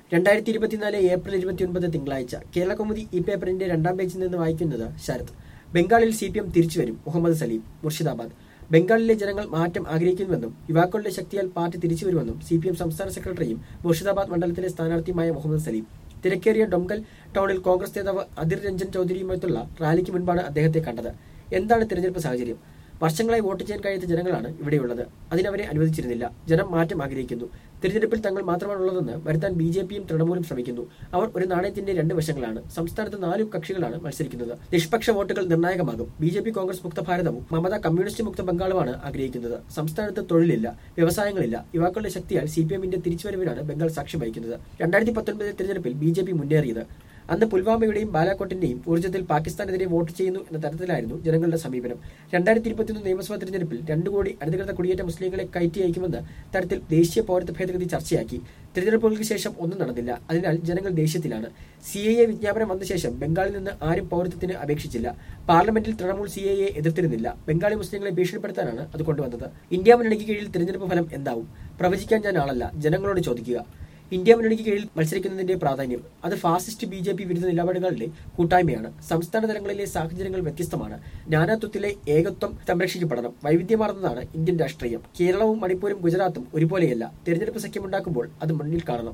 രണ്ടായിരത്തി ഇരുപത്തിനാല് ഏപ്രിൽ ഇരുപത്തിയൊൻപത് തിങ്കളാഴ്ച കേരള കൗമുദി ഈ പേപ്പറിന്റെ രണ്ടാം പേജിൽ നിന്ന് വായിക്കുന്നത് ശരത് ബംഗാളിൽ സി പി എം തിരിച്ചുവരും മുഹമ്മദ് സലീം മുർഷിദാബാദ് ബംഗാളിലെ ജനങ്ങൾ മാറ്റം ആഗ്രഹിക്കുന്നുവെന്നും യുവാക്കളുടെ ശക്തിയാൽ പാർട്ടി തിരിച്ചുവരുമെന്നും സി പി എം സംസ്ഥാന സെക്രട്ടറിയും മുർഷിദാബാദ് മണ്ഡലത്തിലെ സ്ഥാനാർത്ഥിയുമായ മുഹമ്മദ് സലീം തിരക്കേറിയ ഡൊംകൽ ടൗണിൽ കോൺഗ്രസ് നേതാവ് അധിർ രഞ്ജൻ ചൌധരിയുമായിട്ടുള്ള റാലിക്ക് മുൻപാണ് അദ്ദേഹത്തെ കണ്ടത് എന്താണ് തിരഞ്ഞെടുപ്പ് സാഹചര്യം വർഷങ്ങളായി വോട്ട് ചെയ്യാൻ കഴിയാത്ത ജനങ്ങളാണ് ഇവിടെയുള്ളത് അതിനവരെ അനുവദിച്ചിരുന്നില്ല ജനം മാറ്റം ആഗ്രഹിക്കുന്നു തിരഞ്ഞെടുപ്പിൽ തങ്ങൾ മാത്രമാണുള്ളതെന്ന് വരുത്താൻ ബി ജെ പിയും തൃണമൂലും ശ്രമിക്കുന്നു അവർ ഒരു നാണയത്തിന്റെ രണ്ട് വശങ്ങളാണ് സംസ്ഥാനത്ത് നാല് കക്ഷികളാണ് മത്സരിക്കുന്നത് നിഷ്പക്ഷ വോട്ടുകൾ നിർണായകമാകും ബി ജെ പി കോൺഗ്രസ് മുക്ത ഭാരതവും മമത കമ്മ്യൂണിസ്റ്റ് മുക്ത ബംഗാളുമാണ് ആഗ്രഹിക്കുന്നത് സംസ്ഥാനത്ത് തൊഴിലില്ല വ്യവസായങ്ങളില്ല യുവാക്കളുടെ ശക്തിയാൽ സി പി എമ്മിന്റെ തിരിച്ചുവരവിനാണ് ബംഗാൾ സാക്ഷ്യം വഹിക്കുന്നത് രണ്ടായിരത്തി പത്തൊൻപതിൽ തിരഞ്ഞെടുപ്പിൽ ബി ജെ പി മുന്നേറിയത് അന്ന് പുൽവാമയുടെയും ബാലാക്കോട്ടിന്റെയും ഊർജ്ജത്തിൽ പാകിസ്ഥാനെതിരെ വോട്ട് ചെയ്യുന്നു എന്ന തരത്തിലായിരുന്നു ജനങ്ങളുടെ സമീപനം രണ്ടായിരത്തി ഇരുപത്തിയൊന്ന് നിയമസഭാ തെരഞ്ഞെടുപ്പിൽ രണ്ടു കോടി അനധികൃത കുടിയേറ്റ മുസ്ലിങ്ങളെ കയറ്റി അയക്കുമെന്ന് തരത്തിൽ ദേശീയ പൗരത്വ ഭേദഗതി ചർച്ചയാക്കി തിരഞ്ഞെടുപ്പുകൾക്ക് ശേഷം ഒന്നും നടന്നില്ല അതിനാൽ ജനങ്ങൾ ദേഷ്യത്തിലാണ് സി എ എ വിജ്ഞാപനം വന്ന ശേഷം ബംഗാളിൽ നിന്ന് ആരും പൗരത്വത്തിന് അപേക്ഷിച്ചില്ല പാർലമെന്റിൽ തൃണമൂൽ സി എ എ എതിർത്തിരുന്നില്ല ബംഗാളി മുസ്ലിങ്ങളെ ഭീഷണിപ്പെടുത്താനാണ് അത് കൊണ്ടുവന്നത് ഇന്ത്യ മുന്നണിക്ക് കീഴിൽ തിരഞ്ഞെടുപ്പ് ഫലം എന്താവും പ്രവചിക്കാൻ ഞാൻ ആളല്ല ജനങ്ങളോട് ചോദിക്കുക ഇന്ത്യ മുന്നണിക്ക് കീഴിൽ മത്സരിക്കുന്നതിന്റെ പ്രാധാന്യം അത് ഫാസിസ്റ്റ് ബി ജെ പി വിരുദ്ധ നിലപാടുകളുടെ കൂട്ടായ്മയാണ് സംസ്ഥാന തലങ്ങളിലെ സാഹചര്യങ്ങൾ വ്യത്യസ്തമാണ് നാനാത്വത്തിലെ ഏകത്വം സംരക്ഷിക്കപ്പെടണം വൈവിധ്യമാർന്നതാണ് ഇന്ത്യൻ രാഷ്ട്രീയം കേരളവും മണിപ്പൂരും ഗുജറാത്തും ഒരുപോലെയല്ല തിരഞ്ഞെടുപ്പ് സഖ്യമുണ്ടാക്കുമ്പോൾ അത് മുന്നിൽ കാണണം